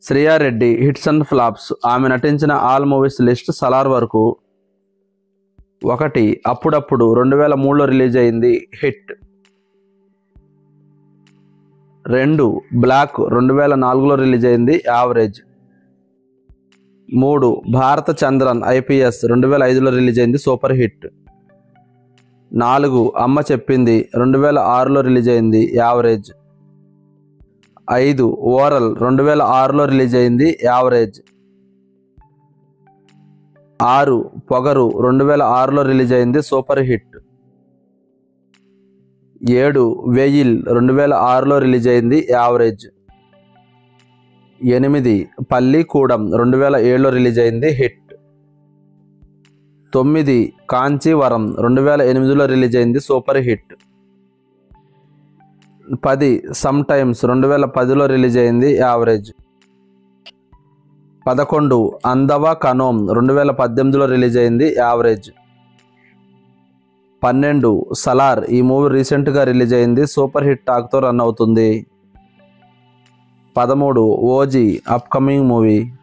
Shreya Reddy hits and flops ఆమె నటించిన all movies list Salaar వరకు ఒకటి అప్పుడప్పుడు రెండు వేల మూడులో రిలీజ్ అయింది హిట్ రెండు బ్లాక్ రెండు వేల నాలుగులో రిలీజ్ అయింది యావరేజ్ మూడు భారత చంద్రన్ ఐపీఎస్ రెండు వేల ఐదులో రిలీజ్ అయింది సూపర్ హిట్ నాలుగు అమ్మ చెప్పింది రెండు వేల ఆరులో రిలీజ్ అయింది యావరేజ్ ఐదు ఓరల్ రెండు వేల ఆరులో రిలీజ్ అయింది యావరేజ్ ఆరు పొగరు రెండు వేల ఆరులో రిలీజ్ అయింది సూపర్ హిట్ ఏడు వెయిల్ రెండు వేల ఆరులో రిలీజ్ అయింది యావరేజ్ ఎనిమిది పల్లీకూడం రెండు వేల ఏడులో రిలీజ్ అయింది హిట్ తొమ్మిది కాంచీవరం రెండు వేల ఎనిమిదిలో రిలీజ్ అయింది సూపర్ హిట్ పది సమ్ టైమ్స్ రెండు వేల పదిలో రిలీజ్ అయింది యావరేజ్ పదకొండు అందవా కనోమ్ రెండు వేల పద్దెనిమిదిలో రిలీజ్ అయింది యావరేజ్ పన్నెండు సలార్ ఈ మూవీ రీసెంట్గా రిలీజ్ అయింది సూపర్ హిట్ టాక్తో రన్ అవుతుంది పదమూడు ఓజీ అప్కమింగ్ మూవీ